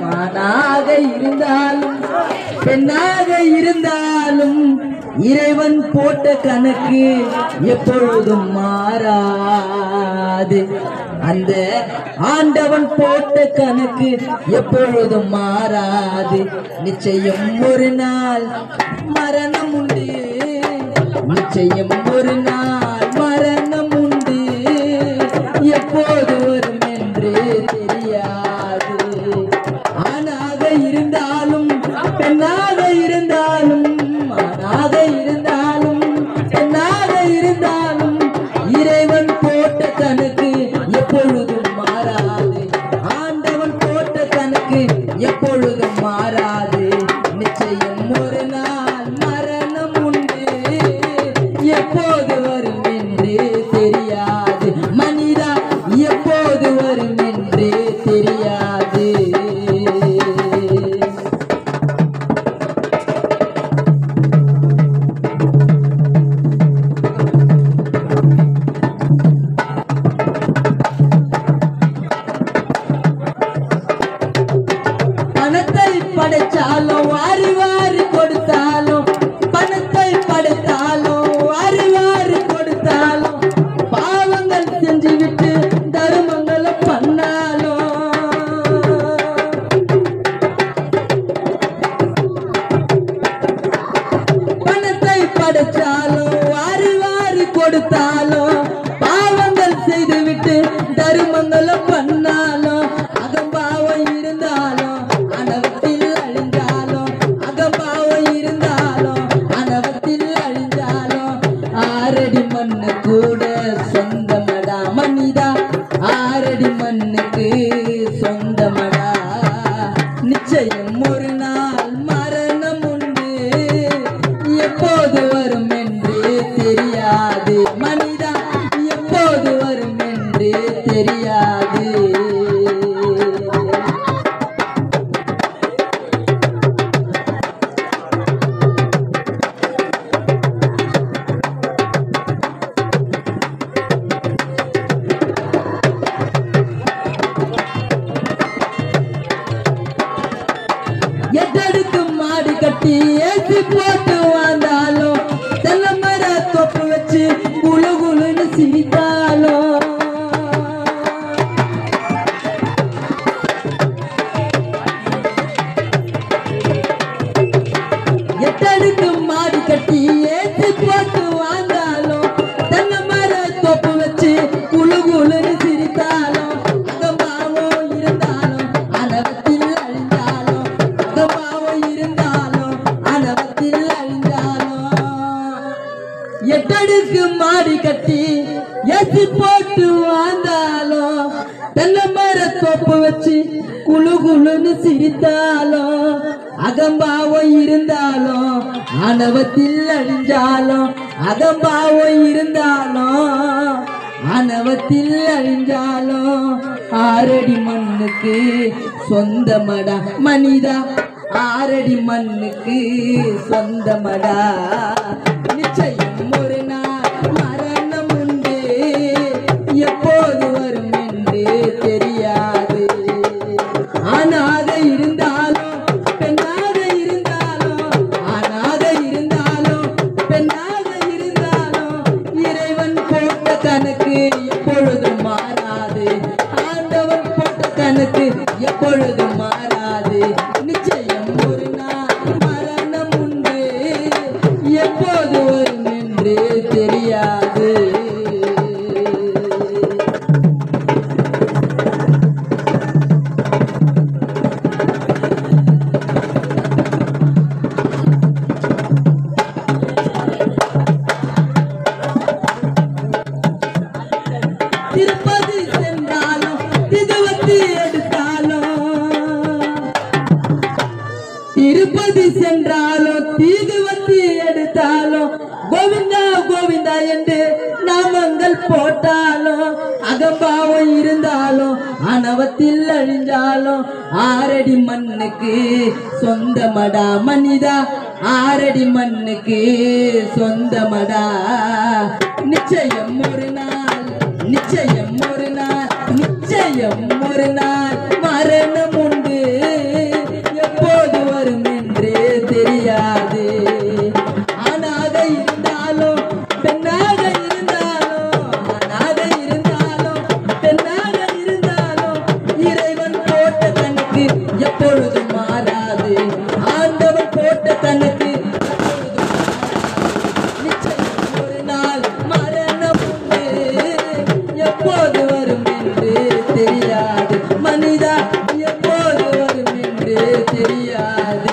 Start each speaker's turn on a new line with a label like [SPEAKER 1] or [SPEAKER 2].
[SPEAKER 1] ஆணாக இருந்தாலும் பெண்ணாக இருந்தாலும் இறைவன் போட்ட கணக்கு எப்பொழுதும் மாறாது அந்த ஆண்டவன் போட்ட கணக்கு எப்பொழுதும் மாறாது நிச்சயம் ஒரு நாள் மரணம் உண்டு நிச்சயம் ஒரு நாள் மரணம் உண்டு எப்போது வரும் என்று தெரியாது ஆணாக இருந்தாலும் பெண்ணாக இருந்தாலும் ஆணாக இருந்தாலும் பெண்ணாக இருந்தாலும் இறைவன் போட்ட கணக்கு எப்பொழுதும் மாறாது ஆண்டவன் போட்ட கணக்கு எப்பொழுதும் மாறாது நிச்சயம் ஒரு நாள் மரணம் உண்டு எப்போது வரும் என்று தெரியாது மனிதா எப்போது வரும் என்று தெரியாது பணத்தை படைச்சாலும் வாரி வாரி கொடுத்தாலும் பணத்தை படைத்தாலும் வாரி வாரி கொடுத்தாலும் பாவங்கள் செஞ்சு விட்டு தருமங்களை பண்ணாலும் பணத்தை படைச்சாலும் வாரி வாரி கொடுத்தாலும் பாவங்கள் செய்துவிட்டு தருமங்களை பண்ணாலும் அகம்பாவம் இருந்தாலும் அனவத்தில் அழிஞ்சாலும் அகம்பாவம் இருந்தாலும் அனவத்தில் அழிஞ்சாலும் ஆறடி மண்ணு கூட சொந்தமடா மனிதா ஆறடி மண்ணுக்கு சொந்தமடா நிச்சயம் ஒரு நாள் மரணம் உண்டு எப்போது வரும் என்று தெரியாது மனிதா எப்போது வரும் என்று தெரியாது எட்டடுக்கும் மாடு கட்டி ஏசி போட்டு வாழ்ந்தாலும் தென்னமர தொப்பு வச்சு குழு குழுன்னு சிரித்தாலும் எட்டடுக்கும் மாடு கட்டி ஏசி போட்டு வாழ்ந்தாலும் தென்னமர தொப்பு வச்சு குழு குழுன்னு சிரித்தாலும் அகம்பாவம் இருந்தாலும் அனவத்தில் அழிந்தாலும் அகம்பாவம் இருந்தாலும் அனவத்தில் அழிந்தாலும் எட்டடுக்கு மாடி கட்டி எசி போட்டு வாழ்ந்தாலும் தென்னை மர தோப்பு வச்சு குழு குழுன்னு சிரித்தாலும் அகம்பாவம் இருந்தாலும் ஆணவத்தில் அழிஞ்சாலும் அகம்பாவம் இருந்தாலும் ஆணவத்தில் அழிஞ்சாலும் ஆறடி மண்ணுக்கு சொந்தமடா மனிதா ஆறடி மண்ணுக்கு சொந்தமடா நிச்சயம் ஒரு நாள் மரணம் உண்டு எப்போது வரும் என்று தெரியாது ஆணாக இருந்தாலும் பெண்ணாக இருந்தாலும் ஆணாக இருந்தாலும் பெண்ணாக இருந்தாலும் இறைவன் போட்ட கணக்கு எப்பொழுதும் மாறாது ஆண்டவன் போட்ட கணக்கு எப்பொழுதும் மாறாது நிச்சயம் ஒரு நாள் மரணம் உண்டு எப்போது வரும் என்று தெரியாது திருப்பதி சென்றாலும் திருவத்தி எடுத்தாலும் திருப்பதி சென்றாலும் தீதுவத்தி எடுத்தாலும் கோவிந்தா கோவிந்தா என்று நாமங்கள் போட்டாலும் அகம்பாவம் இருந்தாலும் அனவத்தில் அழிஞ்சாலும் ஆறடி மண்ணுக்கு சொந்தமடா மனிதா ஆறடி மண்ணுக்கு சொந்தமடா நிச்சயம் ஒரு நாள் நிச்சயம் ஒரு நாள் நிச்சயம் ஒரு நாள் மரணம் உண்டு வராது